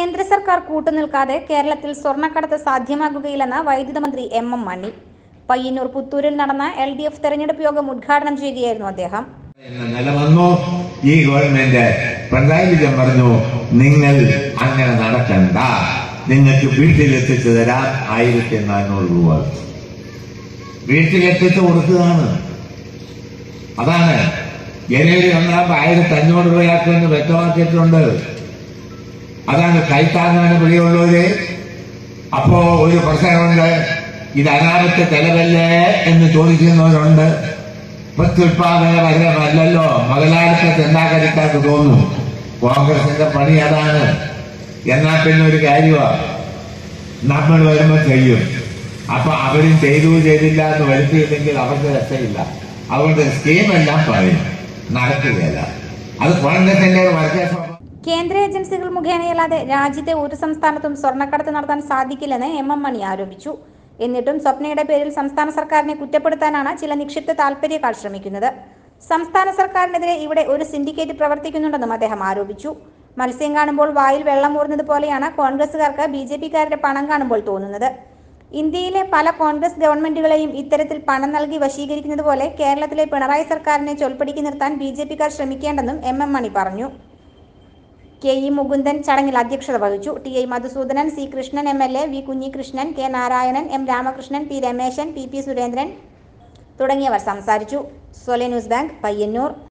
കേന്ദ്ര സർക്കാർ കൂട്ടുനിൽക്കാതെ കേരളത്തിൽ സ്വർണ്ണക്കടത്ത് സാധ്യമാകുകയില്ലെന്ന് വൈദ്യുത മന്ത്രി എം എം മണി പയ്യന്നൂർ പുത്തൂരിൽ നടന്ന എൽ ഡി എഫ് തെരഞ്ഞെടുപ്പ് യോഗം ഉദ്ഘാടനം ചെയ്യുകയായിരുന്നു അദ്ദേഹം എന്ന നില വന്നു ഈ ഗവൺമെന്റ് പിണറായി വിജയൻ പറഞ്ഞു നിങ്ങൾ അങ്ങനെ നടക്കണ്ട നിങ്ങൾക്ക് വീട്ടിലെത്തിച്ചു തരാം ആയിരത്തി നാനൂറ് രൂപ വീട്ടിലെത്തിച്ചു കൊടുക്കുകയാണ് അതാണ് ജനുവരി ഒന്നാം ആയിരത്തി അഞ്ഞൂറ് രൂപയാക്കുമെന്ന് വ്യക്തമാക്കിയിട്ടുണ്ട് അതാണ് കൈത്താങ്ങാണ് വിളിയുള്ളവര് അപ്പോ ഒരു പ്രശ്നമുണ്ട് ഇത് അനാമത്തെ ചെലവല്ലേ എന്ന് ചോദിക്കുന്നവരുണ്ട് പ്രത്യുൽപാദന വരമല്ലല്ലോ മുതലാളിത്ത ചെന്നാക്കരിക്കാർക്ക് തോന്നും കോൺഗ്രസിന്റെ പണി അതാണ് എന്നാ പിന്നെ ഒരു കാര്യമാണ് നമ്മൾ വരുമ്പോൾ ചെയ്യും അപ്പൊ അവരും ചെയ്തു ചെയ്തില്ല എന്ന് വരുത്തിയില്ലെങ്കിൽ അവർക്ക് രക്ഷയില്ല അതുകൊണ്ട് സ്കീമെല്ലാം പറയും നടക്കുകയില്ല അത് കോൺഗ്രസിന്റെ ഒരു വർഗീയ സ്വഭാവം കേന്ദ്ര ഏജൻസികൾ മുഖേനയല്ലാതെ രാജ്യത്തെ ഒരു സംസ്ഥാനത്തും സ്വർണ്ണക്കടത്ത് നടത്താൻ സാധിക്കില്ലെന്ന് എം എം മണി ആരോപിച്ചു എന്നിട്ടും സ്വപ്നയുടെ പേരിൽ സംസ്ഥാന സർക്കാരിനെ കുറ്റപ്പെടുത്താനാണ് ചില നിക്ഷിപ്ത താൽപര്യക്കാർ ശ്രമിക്കുന്നത് സംസ്ഥാന സർക്കാരിനെതിരെ ഇവിടെ ഒരു സിൻഡിക്കേറ്റ് പ്രവർത്തിക്കുന്നുണ്ടെന്നും അദ്ദേഹം ആരോപിച്ചു മത്സ്യം കാണുമ്പോൾ വായിൽ വെള്ളം ഊർന്നത് പോലെയാണ് കോൺഗ്രസുകാർക്ക് ബി ജെ പിക്കാരുടെ പണം കാണുമ്പോൾ തോന്നുന്നത് ഇന്ത്യയിലെ പല കോൺഗ്രസ് ഗവൺമെന്റുകളെയും ഇത്തരത്തിൽ പണം നൽകി വശീകരിക്കുന്നത് പോലെ കേരളത്തിലെ പിണറായി സർക്കാരിനെ ചൊൽപ്പടിക്ക് നിർത്താൻ ബി ജെ പിക്കാർ ശ്രമിക്കേണ്ടെന്നും എം എം മണി പറഞ്ഞു കെ ഇ മുകുന്ദൻ ചടങ്ങിൽ അധ്യക്ഷത വഹിച്ചു T I Madhusoodanan C Krishnan M L A V Kunhikrishnan K Narayanan M Ramakrishnan P Rameshan P P Surendran തുടങ്ങിയവർ സംസാരിച്ചു സൊലെ ന്യൂസ് ബാങ്ക് പയ്യന്നൂർ